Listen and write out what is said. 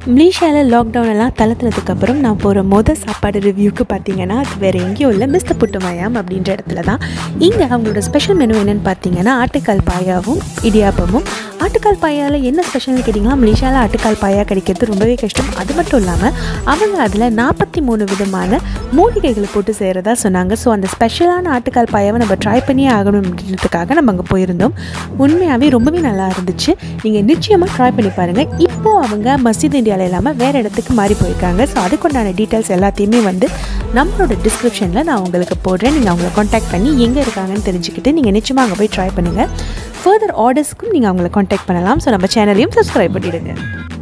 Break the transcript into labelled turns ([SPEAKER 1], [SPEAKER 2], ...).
[SPEAKER 1] மலேசியாவில் லாக்டவுன் எல்லாம் தளர்த்துனதுக்கு அப்புறம் நான் போகிற மொதல் சாப்பாடு ரிவ்யூக்கு பார்த்தீங்கன்னா அது வேறு எங்கேயும் இல்லை மிஸ்டர் புட்டுமயம் அப்படின்ற இடத்துல தான் இங்கே அவங்களோட ஸ்பெஷல் மெனு என்னென்னு பார்த்தீங்கன்னா ஆட்டுக்கால் பாயாவும் இடியாப்பமும் ஆட்டுக்கால் பாயாவில் என்ன ஸ்பெஷல்னு கேட்டிங்கன்னா மலேசியாவில் ஆட்டுக்கால் பாயா கிடைக்கிறது ரொம்பவே கஷ்டம் அது மட்டும் இல்லாமல் அவங்க அதில் நாற்பத்தி மூணு விதமான மூலிகைகளை போட்டு செய்கிறதா சொன்னாங்க ஸோ அந்த ஸ்பெஷலான ஆட்டுக்கால் பாயாவை நம்ம ட்ரை பண்ணியே ஆகணும் அப்படின்றதுக்காக நம்ம அங்கே போயிருந்தோம் உண்மையாகவே ரொம்பவே நல்லா இருந்துச்சு நீங்கள் நிச்சயமாக ட்ரை பண்ணி பாருங்கள் இப்போது அவங்க மஸ்ஜித் இந்தியாவில் இல்லாமல் வேறு இடத்துக்கு மாறி போயிருக்காங்க ஸோ அதுக்குண்டான டீட்டெயில்ஸ் எல்லாத்தையுமே வந்து நம்மளோட டிஸ்கிரிப்ஷனில் நான் உங்களுக்கு போடுறேன் நீங்கள் அவங்கள காண்டாக்ட் பண்ணி எங்கே இருக்காங்கன்னு தெரிஞ்சுக்கிட்டு நீங்கள் நிச்சயமாக அங்கே போய் ட்ரை பண்ணுங்கள் ஃபர்தர் ஆர்டர்ஸ்க்கும் நீங்கள் அவங்கள காண்டாக்ட் பண்ணலாம் ஸோ நம்ம சேனலையும் சப்ஸ்கிரைப் பண்ணிவிடுங்க